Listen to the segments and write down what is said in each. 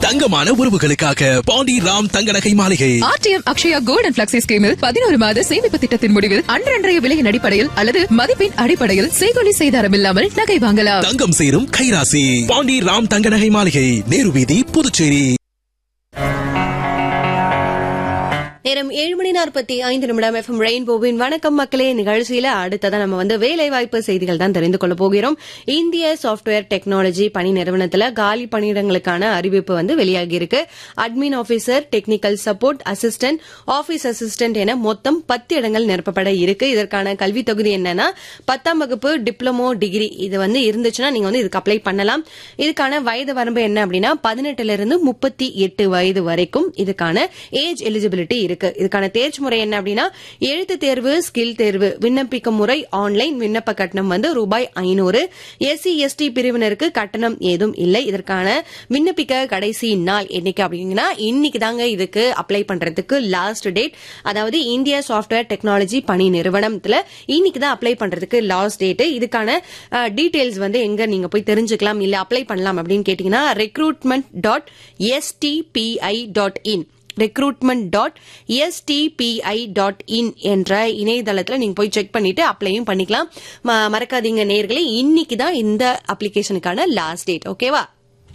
தங்கமான உறவுகளுக்காக பாண்டி ராம் தங்க நகை மாளிகை RTM Akshaya gold and flexi ஸ்கீமில் பதினோரு மாத சேமிப்பு திட்டத்தின் முடிவில் அன்றன்றைய விலையின் அடிப்படையில் அல்லது மதிப்பின் அடிப்படையில் செய்கொலி செய்தாரம் இல்லாமல் நகை வாங்கலாம் தங்கம் சேரும் கைராசி பாண்டி ராம் தங்க நகை மாளிகை நேரு வீதி புதுச்சேரி நேரம் ஏழு மணி நாற்பத்தி ஐந்து நிமிடம் எஃப்எம் ரெயின்போவின் வணக்கம் மக்களே நிகழ்ச்சியில அடுத்ததான் நம்ம வந்து வேலை வாய்ப்பு செய்திகள் தான் தெரிந்து கொள்ள போகிறோம் இந்திய சாஃப்ட்வேர் டெக்னாலஜி பணி நிறுவனத்துல காலி பணியிடங்களுக்கான அறிவிப்பு வந்து வெளியாகி இருக்கு admin officer technical support assistant office assistant என மொத்தம் பத்து இடங்கள் நிரப்பப்பட இருக்கு இதற்கான கல்வி தொகுதி என்னன்னா பத்தாம் வகுப்பு டிப்ளமோ டிகிரி இது வந்து இருந்துச்சுன்னா நீங்க வந்து இதுக்கு அப்ளை பண்ணலாம் இதுக்கான வயது வரம்பு என்ன அப்படின்னா பதினெட்டுல இருந்து முப்பத்தி எட்டு வயது வரைக்கும் இதுக்கான ஏஜ் எலிஜிபிலிட்டி இருக்கு இதுக்கான தேர்ச்சி முறை என்ன அப்படின்னா எழுத்து தேர்வு ஸ்கில் தேர்வு விண்ணப்பிக்கும் முறை ஆன்லைன் விண்ணப்ப கட்டணம் வந்து ரூபாய் ஐநூறு எஸ்சி எஸ்டி பிரிவினருக்கு கட்டணம் ஏதும் இல்லை இதற்கான விண்ணப்பிக்க கடைசி நாள் என்னைக்கு அப்படிங்கன்னா இன்னைக்கு தாங்க இதுக்கு அப்ளை பண்றதுக்கு லாஸ்ட் டேட் அதாவது இந்தியா சாஃப்ட்வேர் டெக்னாலஜி பணி நிறுவனத்துல இன்னைக்கு தான் அப்ளை பண்றதுக்கு லாஸ்ட் டேட் இதுக்கான டீடைல்ஸ் வந்து எங்க நீங்க போய் தெரிஞ்சுக்கலாம் இல்ல அப்ளை பண்ணலாம் அப்படின்னு கேட்டீங்கன்னா recruitment dot STPI dot in recruitment dot STPI dot in என்ற இணையதளத்தில் நீங்க போய் செக் பண்ணிட்டு அப்ளையும் பண்ணிக்கலாம் ம- மறக்காதீங்க நேர்களே இன்னைக்கு தான் இந்த அப்ளிகேஷனுக்கான லாஸ்ட் டேட் ஓகேவா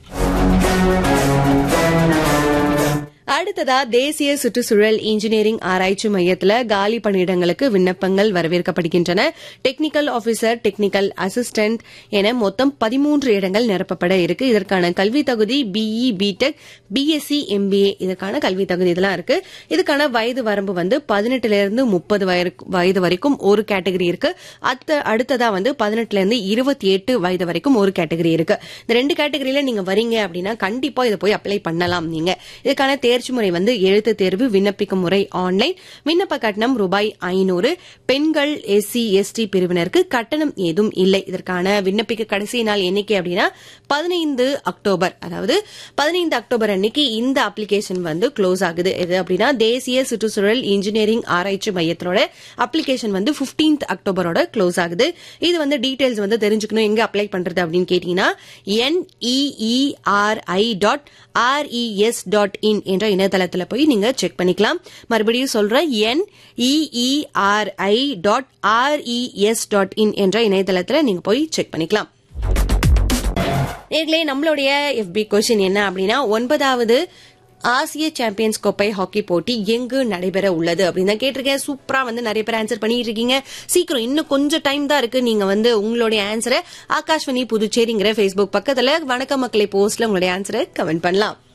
அடுத்ததா தேசிய சுற்றுச்சூழல் இன்ஜினியரிங் ஆராய்ச்சி மையத்துல காலி பணியிடங்களுக்கு விண்ணப்பங்கள் வரவேற்கப்படுகின்றன டெக்னிக்கல் ஆபீசர் டெக்னிக்கல் அசிஸ்டன்ட் என மொத்தம் பதிமூன்று இடங்கள் நிரப்பப்பட இருக்கு இதற்கான கல்வி தகுதி பிஇ பிடெக் பிஎஸ்சி எம்பிஏ இதற்கான கல்வி தகுதி இதெல்லாம் இருக்கு இதுக்கான வயது வரம்பு வந்து பதினெட்டுல இருந்து முப்பது வயது வரைக்கும் ஒரு கேட்டகரி இருக்கு அத்த அடுத்ததா வந்து பதினெட்டுல இருந்து இருபத்தி எட்டு வயது வரைக்கும் ஒரு கேட்டகரி இருக்கு இந்த ரெண்டு கேட்டகரியில நீங்க வரீங்க அப்படின்னா கண்டிப்பா இதை போய் அப்ளை பண்ணலாம் நீங்க இதுக்கான தேர்ச்சி முறை வந்து எழுத்து தேர்வு விண்ணப்பிக்கும் முறை ஆன்லைன் விண்ணப்ப கட்டணம் ரூபாய் ஐநூறு பெண்கள் எஸ்சி எஸ்டி பிரிவினருக்கு கட்டணம் ஏதும் இல்லை இதற்கான விண்ணப்பிக்க கடைசி நாள் என்னைக்கு அப்படின்னா பதினைந்து அக்டோபர் அதாவது பதினைந்து அக்டோபர் அன்னைக்கு இந்த அப்ளிகேஷன் வந்து க்ளோஸ் ஆகுது எது அப்படின்னா தேசிய சுற்றுச்சூழல் இன்ஜினியரிங் ஆராய்ச்சி மையத்தோட அப்ளிகேஷன் வந்து 15th அக்டோபரோட க்ளோஸ் ஆகுது இது வந்து டீடைல்ஸ் வந்து தெரிஞ்சுக்கணும் எங்க அப்ளை பண்றது அப்படின்னு கேட்டீங்கன்னா NEERI dot RES dot in என்ற இணையதளத்துல போய் நீங்க செக் பண்ணிக்கலாம் மறுபடியும் சொல்றேன் NEERI dot RES dot in என்ற இணையதளத்துல நீங்க போய் செக் பண்ணிக்கலாம் நேர்களே நம்மளுடைய எஃபி கொஸ்டின் என்ன அப்படின்னா ஒன்பதாவது ஆசிய சாம்பியன்ஸ் கோப்பை ஹாக்கி போட்டி எங்கு நடைபெற உள்ளது அப்படின்னு தான் கேட்டிருக்கேன் சூப்பரா வந்து நிறைய பேர் ஆன்சர் பண்ணிட்டு இருக்கீங்க சீக்கிரம் இன்னும் கொஞ்சம் டைம் தான் இருக்கு நீங்க வந்து உங்களுடைய ஆன்சரை ஆகாஷ்வாணி புதுச்சேரிங்கிற ஃபேஸ்புக் பக்கத்துல வணக்க மக்களை போஸ்ட்ல உங்களுடைய ஆன்சரை கமெண்ட் பண்ணலாம்